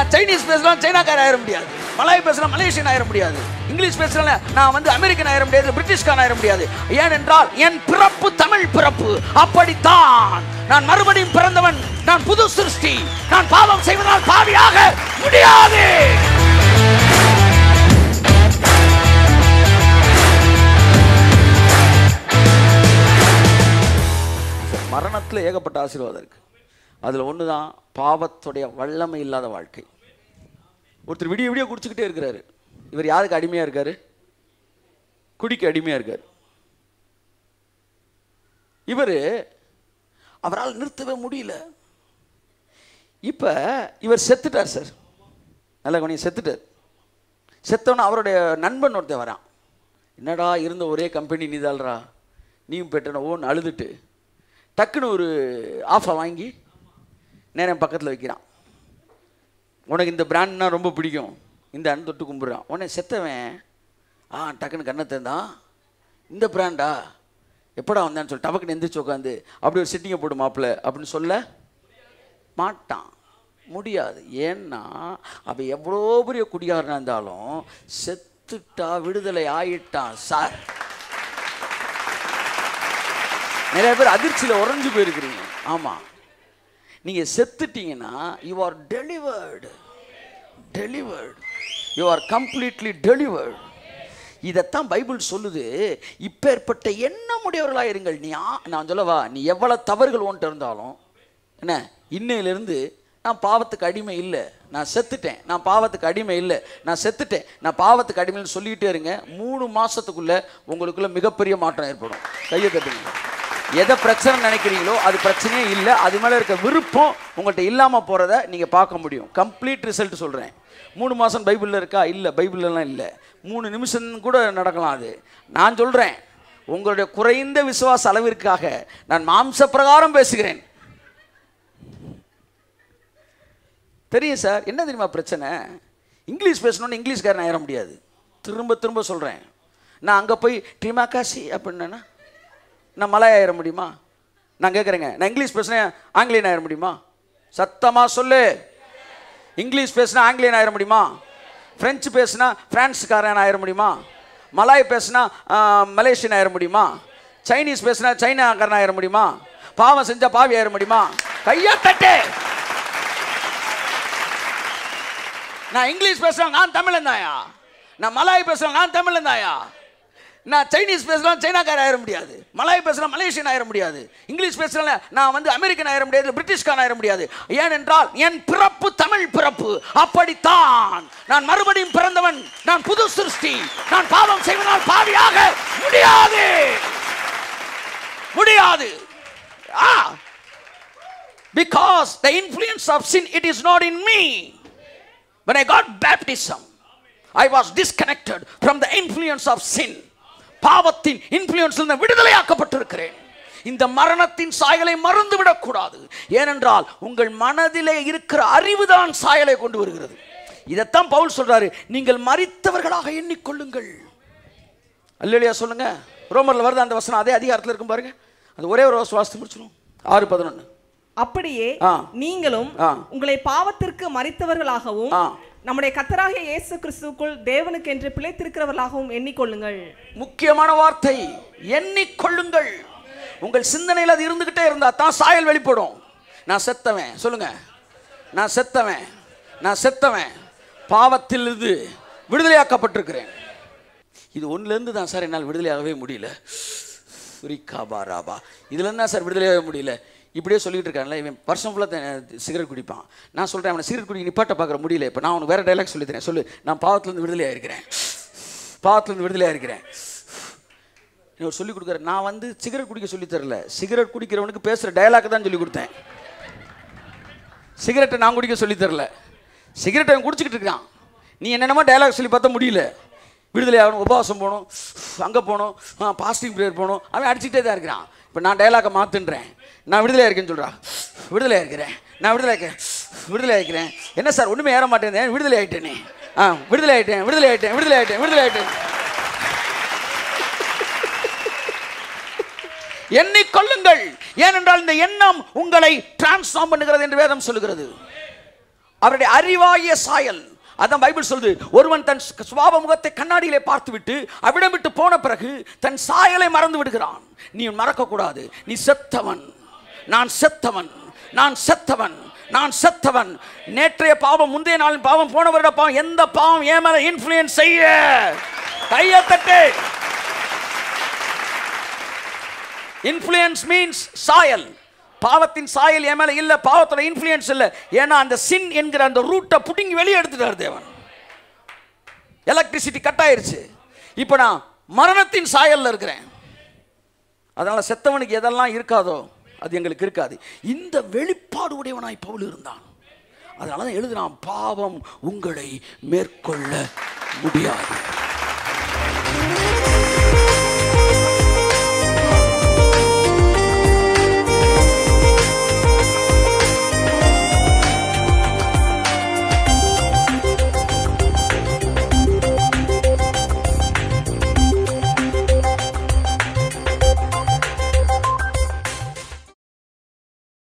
நான் சைனீஸ் பேசலாம் சைனாக்கார ஆயிட முடியாது மலாய் பேசலாம் மலேசியன் ஆயிட முடியாது இங்கிலீஷ் பேசலாம் நான் வந்து அமெரிக்கன் ஆயிட முடியாது பிரிட்டிஷ்காரன் ஆயிட முடியாது ஏனென்றால் என் பிறப்பு தமிழ் பிறப்பு அப்படித்தான் நான் மறுபடியும் பிறந்தவன் நான் புது சிருஷ்டி நான் பாவம் செய்வதால் பாவியாக முடியாது மரணத்தில் ஏகப்பட்ட ஆசீர்வாதம் இருக்கு அதில் ஒன்று தான் பாவத்துடைய வல்லமை இல்லாத வாழ்க்கை ஒருத்தர் விடிய விடிய குடிச்சுக்கிட்டே இருக்கிறாரு இவர் யாருக்கு அடிமையாக இருக்காரு குடிக்கு அடிமையாக இருக்கார் இவர் அவரால் நிறுத்தவே முடியல இப்போ இவர் செத்துட்டார் சார் நல்லா கவனிங்க செத்துட்டார் செத்தவன அவருடைய நண்பன் ஒருத்தன் வரான் என்னடா இருந்த ஒரே கம்பெனி நீதாள்ரா நீயும் பெற்றன ஓன்னு அழுதுட்டு டக்குன்னு ஒரு ஆஃபை வாங்கி நேரம் பக்கத்தில் வைக்கிறான் உனக்கு இந்த பிராண்ட்னா ரொம்ப பிடிக்கும் இந்த அண்ணன் தொட்டு கும்பிட்றான் உடனே செத்தவன் ஆ டக்குன்னு கண்ணை திறந்தான் இந்த பிராண்டா எப்படா வந்தான்னு சொல்லி டபக்குன்னு எந்திரிச்சு உட்காந்து அப்படி ஒரு சிட்டிங்கை போடு மாப்பிள்ள அப்படின்னு சொல்ல மாட்டான் முடியாது ஏன்னா அவன் எவ்வளோ பெரிய குடிகாரனாக இருந்தாலும் செத்துட்டா விடுதலை ஆயிட்டான் சார் நிறைய பேர் அதிர்ச்சியில் உறைஞ்சு போயிருக்கிறீங்க ஆமாம் நீங்கள் செத்துட்டீங்கன்னா you are delivered delivered you are completely delivered இதைத்தான் பைபிள் சொல்லுது இப்பேற்பட்ட எண்ணமுடையவர்களாக இருங்கள் நீ ஆ- நான் சொல்லவா நீ எவ்வளோ தவறுகள் ஒன்ட்டு இருந்தாலும் என்ன இன்னையிலிருந்து நான் பாவத்துக்கு அடிமை இல்லை நான் செத்துட்டேன் நான் பாவத்துக்கு அடிமை இல்லை நான் செத்துட்டேன் நான் பாவத்துக்கு அடிமைன்னு சொல்லிக்கிட்டே இருங்க மூணு மாசத்துக்குள்ள உங்களுக்குள்ள மிகப்பெரிய மாற்றம் ஏற்படும் கையை தட்டுங்க எதை பிரச்சனை நினைக்கிறீங்களோ அது பிரச்சனையே இல்லை அது மேலே இருக்க விருப்பம் உங்கள்கிட்ட இல்லாமல் போகிறத நீங்கள் பார்க்க முடியும் கம்ப்ளீட் ரிசல்ட் சொல்கிறேன் மூணு மாதம் பைபிளில் இருக்கா இல்லை பைபிள்லாம் இல்லை மூணு நிமிஷம் கூட நடக்கலாம் அது நான் சொல்கிறேன் உங்களுடைய குறைந்த விசுவாச அளவிற்காக நான் மாம்ச பிரகாரம் பேசுகிறேன் தெரியும் சார் என்ன தெரியுமா பிரச்சனை இங்கிலீஷ் பேசணும்னு இங்கிலீஷ்காரன் ஆயிட முடியாது திரும்ப திரும்ப சொல்கிறேன் நான் அங்கே போய் டிமாகாசி அப்படின்னா நான் மலாய் ஆயிட முடியுமா நான் கேட்குறேங்க நான் இங்கிலீஷ் பேசுனேன் ஆங்கிலேயன் ஆயிட முடியுமா சத்தமாக சொல்லு இங்கிலீஷ் பேசினா ஆங்கிலேயன் ஆயிட முடியுமா ஃப்ரெஞ்சு பேசினா ஃப்ரான்ஸுக்காரன் ஆயிட முடியுமா மலாய் பேசினா மலேசியன் ஆயிட முடியுமா சைனீஸ் பேசினா சைனாக்காரன் ஆயிட முடியுமா பாவம் செஞ்சா பாவி ஆயிட முடியுமா கையை தட்டு நான் இங்கிலீஷ் பேசுறேன் நான் தமிழன் தாயா நான் மலாய் பேசுறேன் நான் தமிழன் தாயா நான் சைனீஸ் பேசுறேன் சைனாக்கார ஆயிட முடியாது மலாய் பேசுறேன் மலேசியன் ஆயிட முடியாது இங்கிலீஷ் பேசுறேன் நான் வந்து அமெரிக்கன் ஆயிட முடியாது பிரிட்டிஷ்காரன் ஆயிட முடியாது ஏனென்றால் என் பிறப்பு தமிழ் பிறப்பு அப்படித்தான் நான் மறுபடியும் பிறந்தவன் நான் புது சிருஷ்டி நான் பாவம் செய்வதால் பாவியாக முடியாது முடியாது ஆ because the influence of sin it is not in me when I got baptism, I was disconnected from the influence of sin. பாவத்தின் இன்ஃப்ளூயன்ஸில் நான் விடுதலையாக்கப்பட்டிருக்கிறேன் இந்த மரணத்தின் சாயலை மறந்து விடக்கூடாது ஏனென்றால் உங்கள் மனதிலே இருக்கிற அறிவுதான் சாயலை கொண்டு வருகிறது இதைத்தான் பவுல் சொல்றாரு நீங்கள் மறித்தவர்களாக எண்ணிக்கொள்ளுங்கள் அல்லையா சொல்லுங்க ரோமர்ல வருது அந்த வசனம் அதே அதிகாரத்தில் இருக்கும் பாருங்க அந்த ஒரே ஒரு வாசத்தை முடிச்சிடும் ஆறு பதினொன்று அப்படியே ஆ. நீங்களும் ஆ. உங்களை பாவத்திற்கு மறித்தவர்களாகவும் ஆ. நம்முடைய கத்தராகிய இயேசு கிறிஸ்துவுக்குள் தேவனுக்கு என்று பிழைத்திருக்கிறவர்களாகவும் எண்ணிக்கொள்ளுங்கள் முக்கியமான வார்த்தை எண்ணிக்கொள்ளுங்கள் உங்கள் சிந்தனையில் அது இருந்துகிட்டே இருந்தா தான் சாயல் வெளிப்படும் நான் செத்தவன் சொல்லுங்க நான் செத்தவன் நான் செத்தவன் பாவத்தில் இருந்து விடுதலையாக்கப்பட்டிருக்கிறேன் இது ஒன்றுலேருந்து தான் சார் என்னால் விடுதலையாகவே முடியல ரிகாபா ராபா இதுலேருந்து தான் சார் விடுதலையாகவே முடியல இப்படியே சொல்லிட்டு இருக்கான்ல இவன் வருஷம் ஃபுல்லாக சிகரெட் குடிப்பான் நான் சொல்கிறேன் அவனை சிகரெட் குடிக்க நிப்பாட்ட பார்க்குற முடியல இப்போ நான் உனக்கு வேறு டைலாக் சொல்லி தரேன் சொல்லு நான் பாவத்திலேருந்து விடுதலையாக இருக்கிறேன் பாவத்திலேருந்து விடுதலையாக இருக்கிறேன் இவர் சொல்லி கொடுக்குற நான் வந்து சிகரெட் குடிக்க சொல்லி தரல சிகரெட் குடிக்கிறவனுக்கு பேசுகிற டயலாக் தான் சொல்லி கொடுத்தேன் சிகரெட்டை நான் குடிக்க சொல்லி தரல சிகரெட்டை அவன் குடிச்சிக்கிட்டு இருக்கான் நீ என்னென்னமோ டயலாக் சொல்லி பார்த்தா முடியல விடுதலை ஆகணும் உபவாசம் போகணும் அங்கே போகணும் பாஸ்டிங் ப்ரேயர் போகணும் அவன் அடிச்சுட்டே தான் இருக்கிறான் இப்போ நான் டயலாக்கை மாற்றுன்றேன் நான் விடுதலையாக இருக்கேன்னு சொல்கிறான் விடுதலையாக இருக்கிறேன் நான் விடுதலை இருக்கிறேன் விடுதலை ஆகிக்கிறேன் என்ன சார் ஒன்றுமே ஏற மாட்டேன் விடுதலை ஆகிட்டேனே ஆ விடுதலை ஆகிட்டேன் விடுதலை ஆகிட்டேன் விடுதலை ஆகிட்டேன் விடுதலை ஆகிட்டேன் எண்ணிக்கொள்ளுங்கள் ஏனென்றால் இந்த எண்ணம் உங்களை டிரான்ஸ்ஃபார்ம் பண்ணுகிறது என்று வேதம் சொல்லுகிறது அவருடைய அறிவாகிய சாயல் அதான் பைபிள் சொல்லுது ஒருவன் தன் சுபாவ முகத்தை கண்ணாடியிலே பார்த்துவிட்டு அவிடம் விட்டு போன பிறகு தன் சாயலை மறந்து விடுகிறான் நீ மறக்கக்கூடாது நீ செத்தவன் நான் செத்தவன் நான் செத்தவன் நான் செத்தவன் நேற்றைய பாவம் முந்தைய நாளின் பாவம் போன வருட பாவம் எந்த பாவம் ஏன் மேல இன்ஃப்ளூயன்ஸ் செய்ய கையை தட்டு இன்ஃப்ளூயன்ஸ் மீன்ஸ் சாயல் பாவத்தின் சாயல் என் மேல இல்ல பாவத்தோட இன்ஃப்ளூயன்ஸ் இல்ல ஏன்னா அந்த சின் என்கிற அந்த ரூட்டை புடுங்கி வெளியே எடுத்துட்டார் தேவன் எலக்ட்ரிசிட்டி கட் ஆயிருச்சு இப்போ நான் மரணத்தின் சாயல்ல இருக்கிறேன் அதனால செத்தவனுக்கு எதெல்லாம் இருக்காதோ அது எங்களுக்கு இருக்காது இந்த வெளிப்பாடு உடையவனாய் பவுல் இருந்தான் அதனால தான் எழுதுறான் பாவம் உங்களை மேற்கொள்ள முடியாது